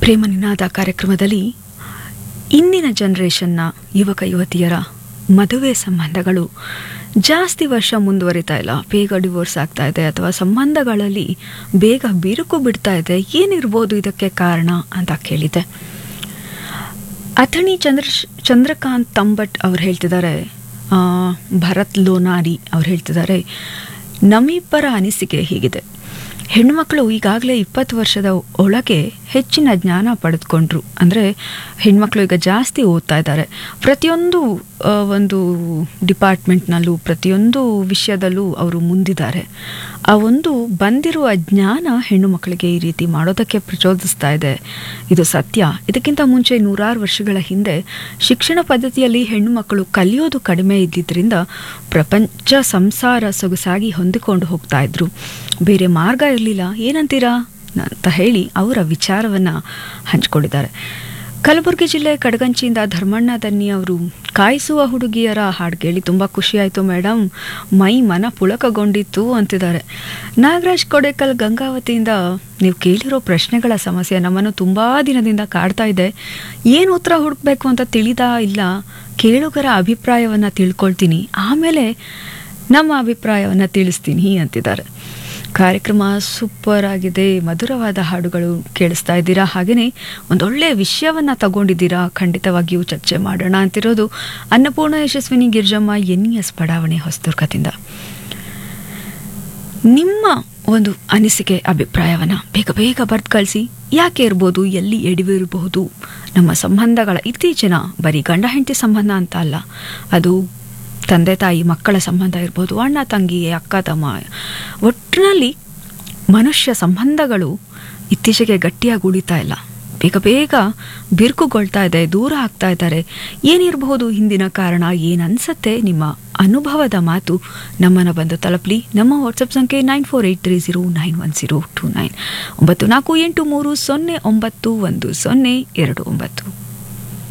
ಪ್ರೇಮ ನಿನಾದ ಕಾರ್ಯಕ್ರಮದಲ್ಲಿ ಇಂದಿನ ಜನ್ರೇಷನ್ನ ಯುವಕ ಯುವತಿಯರ ಮದುವೆ ಸಂಬಂಧಗಳು ಜಾಸ್ತಿ ವರ್ಷ ಮುಂದುವರಿತಾ ಇಲ್ಲ ಬೇಗ ಡಿವೋರ್ಸ್ ಆಗ್ತಾ ಇದೆ ಅಥವಾ ಸಂಬಂಧಗಳಲ್ಲಿ ಬೇಗ ಬಿರುಕು ಬಿಡ್ತಾ ಇದೆ ಏನಿರ್ಬೋದು ಇದಕ್ಕೆ ಕಾರಣ ಅಂತ ಕೇಳಿದೆ ಅಥಣಿ ಚಂದ್ರ ಚಂದ್ರಕಾಂತ್ ತಂಬಟ್ ಅವ್ರು ಹೇಳ್ತಿದ್ದಾರೆ ಆ, ಭರತ್ ಲೋನಾರಿ ಅವ್ರು ಹೇಳ್ತಿದ್ದಾರೆ ನಮ್ಮಿಬ್ಬರ ಅನಿಸಿಕೆ ಹೀಗಿದೆ ಹೆಣ್ಮಕ್ಳು ಈಗಾಗಲೇ ಇಪ್ಪತ್ತು ವರ್ಷದ ಒಳಗೆ ಹೆಚ್ಚಿನ ಜ್ಞಾನ ಪಡೆದುಕೊಂಡ್ರು ಅಂದರೆ ಹೆಣ್ಮಕ್ಳು ಈಗ ಜಾಸ್ತಿ ಓದ್ತಾ ಇದ್ದಾರೆ ಪ್ರತಿಯೊಂದು ಆ, ಒಂದು ಡಿಪಾರ್ಟ್ಮೆಂಟ್ನಲ್ಲೂ ಪ್ರತಿಯೊಂದು ವಿಷಯದಲ್ಲೂ ಅವರು ಮುಂದಿದ್ದಾರೆ ಆ ಒಂದು ಬಂದಿರುವ ಜ್ಞಾನ ಹೆಣ್ಣು ಮಕ್ಕಳಿಗೆ ಈ ರೀತಿ ಮಾಡೋದಕ್ಕೆ ಪ್ರಚೋದಿಸ್ತಾ ಇದೆ ಇದು ಸತ್ಯ ಇದಕ್ಕಿಂತ ಮುಂಚೆ ನೂರಾರು ವರ್ಷಗಳ ಹಿಂದೆ ಶಿಕ್ಷಣ ಪದ್ಧತಿಯಲ್ಲಿ ಹೆಣ್ಣು ಮಕ್ಕಳು ಕಲಿಯೋದು ಕಡಿಮೆ ಇದ್ದಿದ್ದರಿಂದ ಪ್ರಪಂಚ ಸಂಸಾರ ಸೊಗಸಾಗಿ ಹೊಂದಿಕೊಂಡು ಹೋಗ್ತಾ ಇದ್ರು ಬೇರೆ ಮಾರ್ಗ ಇರಲಿಲ್ಲ ಏನಂತೀರಾ ಅಂತ ಹೇಳಿ ಅವರ ವಿಚಾರವನ್ನ ಹಂಚಿಕೊಂಡಿದ್ದಾರೆ ಕಲಬುರಗಿ ಜಿಲ್ಲೆ ಕಡಗಂಚಿಯಿಂದ ಧರ್ಮಣ್ಣ ದನ್ನಿ ಅವರು ಕಾಯಿಸುವ ಹುಡುಗಿಯರ ಹಾಡು ಕೇಳಿ ತುಂಬ ಖುಷಿಯಾಯಿತು ಮೇಡಮ್ ಮೈ ಮನ ಪುಳಕಗೊಂಡಿತ್ತು ಅಂತಿದ್ದಾರೆ ನಾಗರಾಜ್ ಕೊಡೇಕಲ್ ಗಂಗಾವತಿಯಿಂದ ನೀವು ಕೇಳಿರೋ ಪ್ರಶ್ನೆಗಳ ಸಮಸ್ಯೆ ನಮ್ಮನ್ನು ತುಂಬ ದಿನದಿಂದ ಕಾಡ್ತಾ ಇದೆ ಏನು ಉತ್ತರ ಹುಡುಕ್ಬೇಕು ಅಂತ ತಿಳಿದಾ ಇಲ್ಲ ಕೇಳುಗರ ಅಭಿಪ್ರಾಯವನ್ನು ತಿಳ್ಕೊಳ್ತೀನಿ ಆಮೇಲೆ ನಮ್ಮ ಅಭಿಪ್ರಾಯವನ್ನು ತಿಳಿಸ್ತೀನಿ ಅಂತಿದ್ದಾರೆ ಕಾರ್ಯಕ್ರಮ ಸೂಪರ್ ಆಗಿದೆ ಮಧುರವಾದ ಹಾಡುಗಳು ಕೇಳಿಸ್ತಾ ಇದ್ದೀರಾ ಹಾಗೆಯೇ ಒಂದೊಳ್ಳೆ ವಿಷಯವನ್ನ ತಗೊಂಡಿದ್ದೀರಾ ಖಂಡಿತವಾಗಿಯೂ ಚರ್ಚೆ ಮಾಡೋಣ ಅಂತಿರೋದು ಅನ್ನಪೂರ್ಣ ಯಶಸ್ವಿನಿ ಗಿರ್ಜಮ್ಮ ಎನ್ ಎಸ್ ಬಡಾವಣೆ ಹೊಸದುರ್ಗದಿಂದ ನಿಮ್ಮ ಒಂದು ಅನಿಸಿಕೆ ಅಭಿಪ್ರಾಯವನ್ನ ಬೇಗ ಬೇಗ ಬರ್ದು ಕಳಿಸಿ ಯಾಕೆ ಇರ್ಬೋದು ಎಲ್ಲಿ ಎಡವಿರಬಹುದು ನಮ್ಮ ಸಂಬಂಧಗಳ ಇತ್ತೀಚಿನ ಬರೀ ಗಂಡ ಹೆಂಡತಿ ಸಂಬಂಧ ಅಂತ ಅಲ್ಲ ಅದು ತಂದೆ ತಾಯಿ ಮಕ್ಕಳ ಸಂಬಂಧ ಇರ್ಬೋದು ಅಣ್ಣ ತಂಗಿ ಅಕ್ಕ ತಮ್ಮ ಒಟ್ಟಿನಲ್ಲಿ ಮನುಷ್ಯ ಸಂಬಂಧಗಳು ಇತ್ತೀಚೆಗೆ ಗಟ್ಟಿಯಾಗಿ ಉಳಿತಾ ಇಲ್ಲ ಬೇಗ ಬೇಗ ಬಿರುಕುಗೊಳ್ತಾ ಇದೆ ದೂರ ಆಗ್ತಾ ಇದ್ದಾರೆ ಏನಿರಬಹುದು ಹಿಂದಿನ ಕಾರಣ ಏನನ್ಸತ್ತೆ ನಿಮ್ಮ ಅನುಭವದ ಮಾತು ನಮ್ಮನ್ನು ಬಂದು ತಲುಪಲಿ ನಮ್ಮ ವಾಟ್ಸಪ್ ಸಂಖ್ಯೆ nine four eight three zero nine one zero two nine ಒಂಬತ್ತು ನಾಲ್ಕು ಎಂಟು ಮೂರು ಸೊನ್ನೆ ಒಂಬತ್ತು ಒಂದು ಸೊನ್ನೆ ಎರಡು ಒಂಬತ್ತು